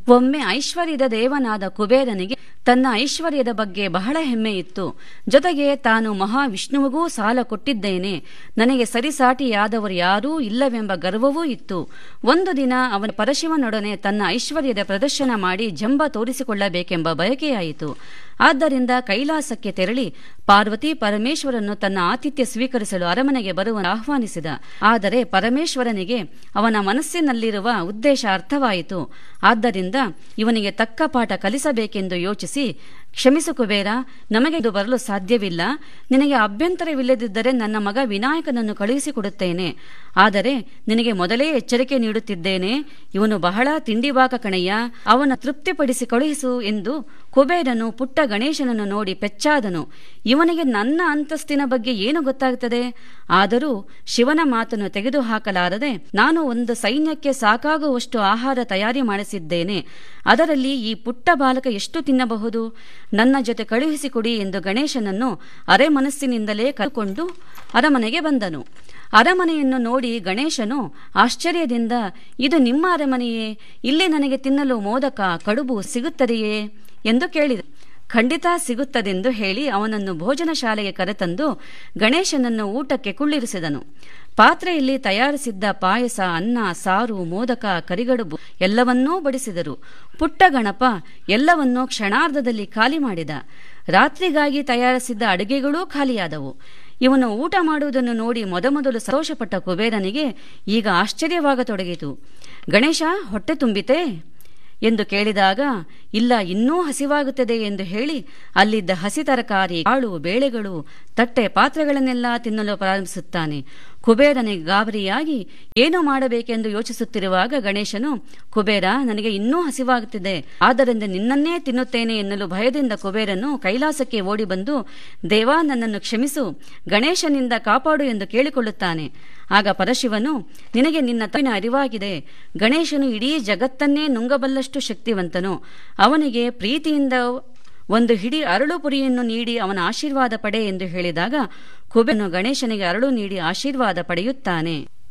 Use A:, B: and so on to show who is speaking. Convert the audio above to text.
A: ಒಮ್ಮೆ ಐಶ್ವರ್ಯದ ದೇವನಾದ ಕುಬೇರನಿಗೆ ತನ್ನ ಐಶ್ವರ್ಯದ ಬಗ್ಗೆ ಬಹಳ ಹೆಮ್ಮೆ ಇತ್ತು ಜೊತೆಗೆ ತಾನು ಮಹಾವಿಷ್ಣುವಿಗೂ ಸಾಲ ಕೊಟ್ಟಿದ್ದೇನೆ ನನಗೆ ಸರಿಸಾಟಿಯಾದವರು ಯಾರೂ ಇಲ್ಲವೆಂಬ ಗರ್ವವೂ ಇತ್ತು ಒಂದು ದಿನ ಅವನ ಪರಶಿವನೊಡನೆ ತನ್ನ ಐಶ್ವರ್ಯದ ಪ್ರದರ್ಶನ ಮಾಡಿ ಜಂಬ ತೋರಿಸಿಕೊಳ್ಳಬೇಕೆಂಬ ಬಯಕೆಯಾಯಿತು ಆದ್ದರಿಂದ ಕೈಲಾಸಕ್ಕೆ ತೆರಳಿ ಪಾರ್ವತಿ ಪರಮೇಶ್ವರನ್ನು ತನ್ನ ಆತಿಥ್ಯ ಸ್ವೀಕರಿಸಲು ಅರಮನೆಗೆ ಬರುವ ಆಹ್ವಾನಿಸಿದ ಆದರೆ ಪರಮೇಶ್ವರನಿಗೆ ಅವನ ಮನಸ್ಸಿನಲ್ಲಿರುವ ಉದ್ದೇಶ ಅರ್ಥವಾಯಿತು ಆದ್ದರಿಂದ ಇವನಿಗೆ ತಕ್ಕ ಪಾಠ ಕಲಿಸಬೇಕೆಂದು ಯೋಚಿಸಿ ಕ್ಷಮಿಸು ಕುಬೇರ ನಮಗೆ ಇದು ಬರಲು ಸಾಧ್ಯವಿಲ್ಲ ನಿನಗೆ ಅಭ್ಯಂತರವಿಲ್ಲದಿದ್ದರೆ ನನ್ನ ಮಗ ವಿನಾಯಕನನ್ನು ಕಳುಹಿಸಿಕೊಡುತ್ತೇನೆ ಆದರೆ ನಿನಗೆ ಮೊದಲೇ ಎಚ್ಚರಿಕೆ ನೀಡುತ್ತಿದ್ದೇನೆ ಇವನು ಬಹಳ ತಿಂಡಿಬಾಕ ಕಣಯ್ಯ ಅವನ ತೃಪ್ತಿಪಡಿಸಿ ಕಳುಹಿಸು ಎಂದು ಕುಬೇರನು ಪುಟ್ಟ ಗಣೇಶನನ್ನು ನೋಡಿ ಪೆಚ್ಚಾದನು ಇವನಿಗೆ ನನ್ನ ಅಂತಸ್ತಿನ ಬಗ್ಗೆ ಏನು ಗೊತ್ತಾಗುತ್ತದೆ ಆದರೂ ಶಿವನ ಮಾತನ್ನು ತೆಗೆದುಹಾಕಲಾರದೆ ನಾನು ಒಂದು ಸೈನ್ಯಕ್ಕೆ ಸಾಕಾಗುವಷ್ಟು ಆಹಾರ ತಯಾರಿ ಮಾಡಿಸಿದ್ದೇನೆ ಅದರಲ್ಲಿ ಈ ಪುಟ್ಟ ಬಾಲಕ ಎಷ್ಟು ತಿನ್ನಬಹುದು ನನ್ನ ಜೊತೆ ಕಳುಹಿಸಿಕೊಡಿ ಎಂದು ಗಣೇಶನನ್ನು ಅರೆ ಮನಸ್ಸಿನಿಂದಲೇ ಕರೆದುಕೊಂಡು ಅರಮನೆಗೆ ಬಂದನು ಅರಮನೆಯನ್ನು ನೋಡಿ ಗಣೇಶನು ಆಶ್ಚರ್ಯದಿಂದ ಇದು ನಿಮ್ಮ ಅರಮನೆಯೇ ಇಲ್ಲಿ ನನಗೆ ತಿನ್ನಲು ಮೋದಕ ಕಡುಬು ಸಿಗುತ್ತದೆಯೇ ಎಂದು ಕೇಳಿದ ಖಂಡಿತ ಸಿಗುತ್ತದೆಂದು ಹೇಳಿ ಅವನನ್ನು ಭೋಜನ ಶಾಲೆಗೆ ಕರೆತಂದು ಗಣೇಶನನ್ನು ಊಟಕ್ಕೆ ಕುಳ್ಳಿರಿಸಿದನು ಪಾತ್ರೆಯಲ್ಲಿ ತಯಾರಿಸಿದ್ದ ಪಾಯಸ ಅನ್ನ ಸಾರು ಮೋದಕ ಕರಿಗಡುಬು ಎಲ್ಲವನ್ನೂ ಬಡಿಸಿದರು ಪುಟ್ಟ ಗಣಪ ಎಲ್ಲವನ್ನೂ ಕ್ಷಣಾರ್ಧದಲ್ಲಿ ಖಾಲಿ ಮಾಡಿದ ರಾತ್ರಿಗಾಗಿ ತಯಾರಿಸಿದ್ದ ಅಡುಗೆಗಳೂ ಖಾಲಿಯಾದವು ಇವನು ಊಟ ಮಾಡುವುದನ್ನು ನೋಡಿ ಮೊದಮೊದಲು ಸಂತೋಷಪಟ್ಟ ಕುಬೇರನಿಗೆ ಈಗ ಆಶ್ಚರ್ಯವಾಗತೊಡಗಿತು ಗಣೇಶ ಹೊಟ್ಟೆ ತುಂಬಿತೆ ಎಂದು ಕೇಳಿದಾಗ ಇಲ್ಲ ಇನ್ನೂ ಹಸಿವಾಗುತ್ತದೆ ಎಂದು ಹೇಳಿ ಅಲ್ಲಿದ್ದ ಹಸಿ ತರಕಾರಿ ಕಾಳು ಬೇಳೆಗಳು ತಟ್ಟೆ ಪಾತ್ರೆಗಳನ್ನೆಲ್ಲ ತಿನ್ನಲು ಪ್ರಾರಂಭಿಸುತ್ತಾನೆ ಕುಬೇರನಿಗೆ ಗಾಬರಿಯಾಗಿ ಏನು ಮಾಡಬೇಕೆಂದು ಯೋಚಿಸುತ್ತಿರುವಾಗ ಗಣೇಶನು ಕುಬೇರ ನನಗೆ ಇನ್ನೂ ಹಸಿವಾಗುತ್ತಿದೆ ಆದ್ದರಿಂದ ನಿನ್ನನ್ನೇ ತಿನ್ನುತ್ತೇನೆ ಎನ್ನಲು ಭಯದಿಂದ ಕುಬೇರನು ಕೈಲಾಸಕ್ಕೆ ಓಡಿ ಬಂದು ದೇವಾ ನನ್ನನ್ನು ಕ್ಷಮಿಸು ಗಣೇಶನಿಂದ ಕಾಪಾಡು ಎಂದು ಕೇಳಿಕೊಳ್ಳುತ್ತಾನೆ ಆಗ ಪರಶಿವನು ನಿನಗೆ ನಿನ್ನ ತಪ್ಪಿನ ಅರಿವಾಗಿದೆ ಗಣೇಶನು ಇಡೀ ಜಗತ್ತನ್ನೇ ನುಂಗಬಲ್ಲಷ್ಟು ಶಕ್ತಿವಂತನು ಅವನಿಗೆ ಪ್ರೀತಿಯಿಂದ ಒಂದು ಹಿಡಿ ಅರಳು ಪುರಿಯನ್ನು ನೀಡಿ ಅವನ ಆಶೀರ್ವಾದ ಪಡೆ ಎಂದು ಹೇಳಿದಾಗ ಕುಬೇರನು ಗಣೇಶನಿಗೆ ಅರಳು ನೀಡಿ ಆಶೀರ್ವಾದ ಪಡೆಯುತ್ತಾನೆ